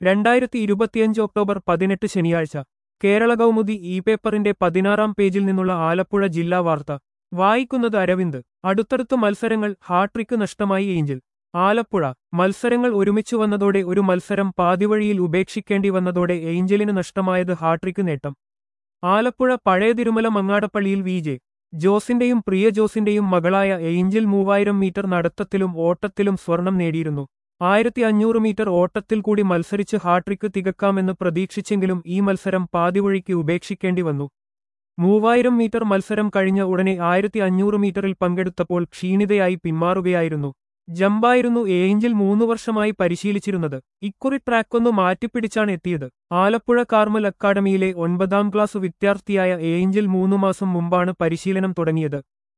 രണ്ടായിരത്തി ഇരുപത്തിയഞ്ച് ഒക്ടോബർ പതിനെട്ട് ശനിയാഴ്ച കേരള കൗമുദി ഇ പേപ്പറിന്റെ പതിനാറാം പേജിൽ നിന്നുള്ള ആലപ്പുഴ ജില്ലാ വാർത്ത വായിക്കുന്നത് അരവിന്ദ് അടുത്തടുത്ത് മത്സരങ്ങൾ ഹാട്രിക്ക് നഷ്ടമായി ഏഞ്ചൽ ആലപ്പുഴ മത്സരങ്ങൾ ഒരുമിച്ചു വന്നതോടെ ഒരു മത്സരം പാതിവഴിയിൽ ഉപേക്ഷിക്കേണ്ടി വന്നതോടെ ഏഞ്ചലിന് നഷ്ടമായത് ഹാട്രിക്ക് നേട്ടം ആലപ്പുഴ പഴയ തിരുമല മങ്ങാടപ്പള്ളിയിൽ വി ജെ ജോസിന്റെയും പ്രിയ ജോസിന്റെയും മകളായ ഏഞ്ചൽ മൂവായിരം മീറ്റർ നടത്തത്തിലും ഓട്ടത്തിലും സ്വർണം നേടിയിരുന്നു ആയിരത്തി അഞ്ഞൂറ് മീറ്റർ ഓട്ടത്തിൽ കൂടി മത്സരിച്ച് ഹാട്രിക്ക് തികക്കാമെന്ന് പ്രതീക്ഷിച്ചെങ്കിലും ഈ മത്സരം പാതിവഴിക്ക് ഉപേക്ഷിക്കേണ്ടി വന്നു മൂവായിരം മീറ്റർ മത്സരം കഴിഞ്ഞ ഉടനെ ആയിരത്തി അഞ്ഞൂറ് മീറ്ററിൽ പങ്കെടുത്തപ്പോൾ ക്ഷീണിതയായി പിന്മാറുകയായിരുന്നു ജമ്പായിരുന്നു ഏഞ്ചൽ മൂന്നു വർഷമായി പരിശീലിച്ചിരുന്നത് ഇക്കുറി ട്രാക്കൊന്നു മാറ്റിപ്പിടിച്ചാണ് എത്തിയത് ആലപ്പുഴ കാർമൽ അക്കാദമിയിലെ ഒൻപതാം ക്ലാസ് വിദ്യാർത്ഥിയായ ഏഞ്ചൽ മൂന്നു മാസം മുമ്പാണ് പരിശീലനം തുടങ്ങിയത്